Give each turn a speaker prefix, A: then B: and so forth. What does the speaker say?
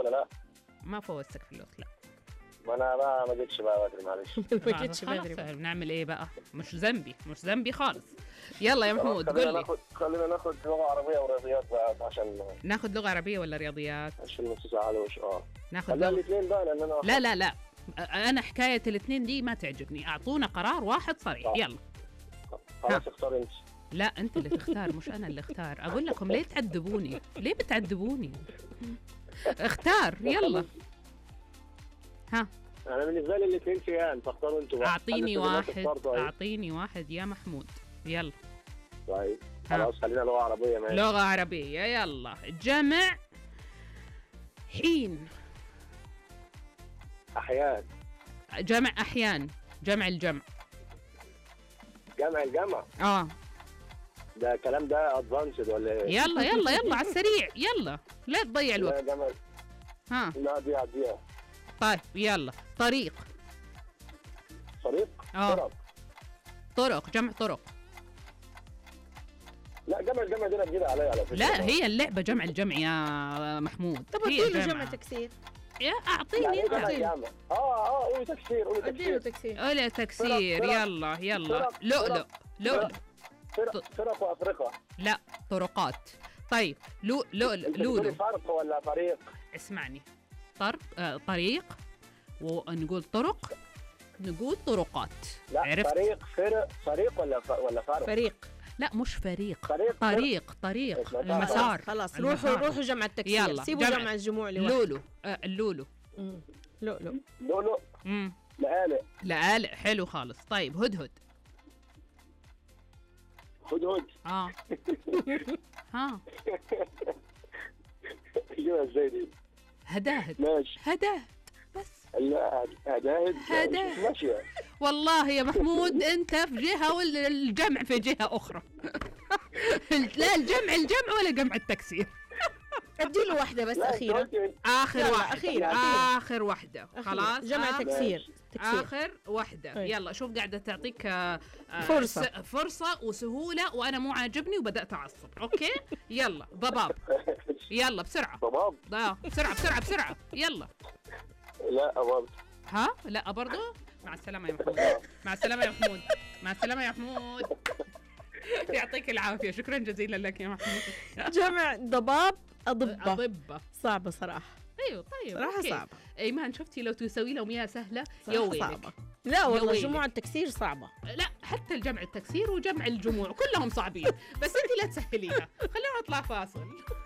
A: ولا لا؟
B: ما فوزتك في اللوت لا
A: ما انا بقى ما جيتش بقى بدري معلش
C: ما جيتش
B: خلاص
C: بدري بقى.
B: نعمل ايه بقى مش ذنبي مش ذنبي خالص يلا يا محمود
A: خلينا
B: قول لي
A: ناخد خلينا ناخد لغه عربيه ورياضيات بقى عشان
B: ناخذ لغه عربيه ولا رياضيات
A: عشان نص ساعه لوش اه
B: ناخذ
A: خلينا
B: لغه
A: الاثنين بقى لان انا
B: لا لا لا انا حكايه الاثنين دي ما تعجبني اعطونا قرار واحد صريح
A: آه.
B: يلا
A: خلاص اختار انت
B: لا انت اللي تختار مش انا اللي اختار اقول لكم ليه تعذبوني ليه بتعذبوني اختار يلا ها
A: انا بالنسبه لي الاثنين فيان فاختاروا انتوا بقى
B: اعطيني
A: خلي
B: واحد
A: التلاتة اختار طيب.
B: اعطيني واحد يا محمود يلا
A: طيب
B: ها.
A: خلاص خلينا لغه عربيه ماشي
B: لغه عربيه يلا جمع حين
A: احيان
B: جمع احيان جمع الجمع
A: جمع الجمع
B: اه
A: ده الكلام ده ادفانسد ولا ايه؟
B: يلا يلا يلا على السريع يلا لا تضيع
A: لا
B: الوقت
A: جمع
B: ها
A: لا دي عديها
B: طيب يلا طريق
A: طريق
B: اه
A: طرق
B: طرق جمع طرق
A: لا جمع الجمع دي انا جديده عليا على فكره
B: لا هي اللعبة جمع الجمع يا محمود
C: طب
B: هي
C: اديله جمع تكسير
B: يا
A: يعني
B: اعطيني
A: ايه جمع
B: انت
A: الجمع؟ اه اه قولي تكسير قولي
C: اديله
A: تكسير
C: تكسير
B: ولا تكسير
A: فرق-
B: يلا يلا
A: فرق-
B: لؤلؤ
A: فرق-
B: لؤلؤ
A: فرق فرق وافريقيا
B: لا طرقات طيب لو لؤلؤ
A: انت بتقولي
B: لولو
A: فرق ولا فريق؟
B: اسمعني طرق آه طريق ونقول طرق نقول طرقات
A: لا
B: عرفت
A: فريق فرق فريق ولا ف... ولا فرق؟
C: فريق
B: لا مش فريق
A: فريق
B: طريق طريق
A: اسمها
B: المسار
C: خلاص
B: المسار.
C: روحوا روحوا جمع التكسير
B: يلا،
C: سيبوا
B: جمع.
C: جمع الجموع لوحده
B: لولو آه اللولو
C: مم. لؤلؤ
A: لؤلؤ
B: امم
A: لآلئ
B: لا لا حلو خالص طيب هدهد
A: هدهد
B: اه ها
A: ايوه ازاي دي؟
B: هداهد
A: ماشي
B: هداهد بس
A: لا هداهد
B: هداهد.
A: مش ماشيه
B: والله يا محمود انت في جهه والجمع في جهه اخرى لا الجمع الجمع ولا جمع التكسير
C: اديله واحده بس
A: لا، أنت
C: اخيره
A: قلتي-
B: اخر
C: يلا،
B: واحده
C: أخيرة،
B: اخر واحده
C: أخيرة.
B: خلاص
C: جمع
B: آخر-
C: تكسير تكسير
B: اخر واحده
C: طيب.
B: يلا شوف قاعده تعطيك آه، آه،
C: فرصة.
B: س- فرصه وسهوله وانا مو عاجبني وبدات اعصب اوكي يلا ضباب يلا بسرعه
A: ضباب
B: ضا- بسرعه بسرعه بسرعه يلا
A: لا برضه
B: ها لا برضو مع السلامه يا محمود مع السلامه يا محمود مع السلامه يا محمود يعطيك العافيه شكرا جزيلا لك يا محمود
C: جمع ضباب اضبه
B: اضبه
C: صعبه صراحه
B: ايوه طيب
C: صراحه
B: أوكي.
C: صعبه
B: ايمان شفتي لو تسوي لهم اياها سهله
C: صراحة
B: يا ويلك
C: صعبه لا والله
B: ويلك.
C: جموع التكسير صعبه
B: لا حتى الجمع التكسير وجمع الجموع كلهم صعبين بس انت لا تسهليها خلينا نطلع فاصل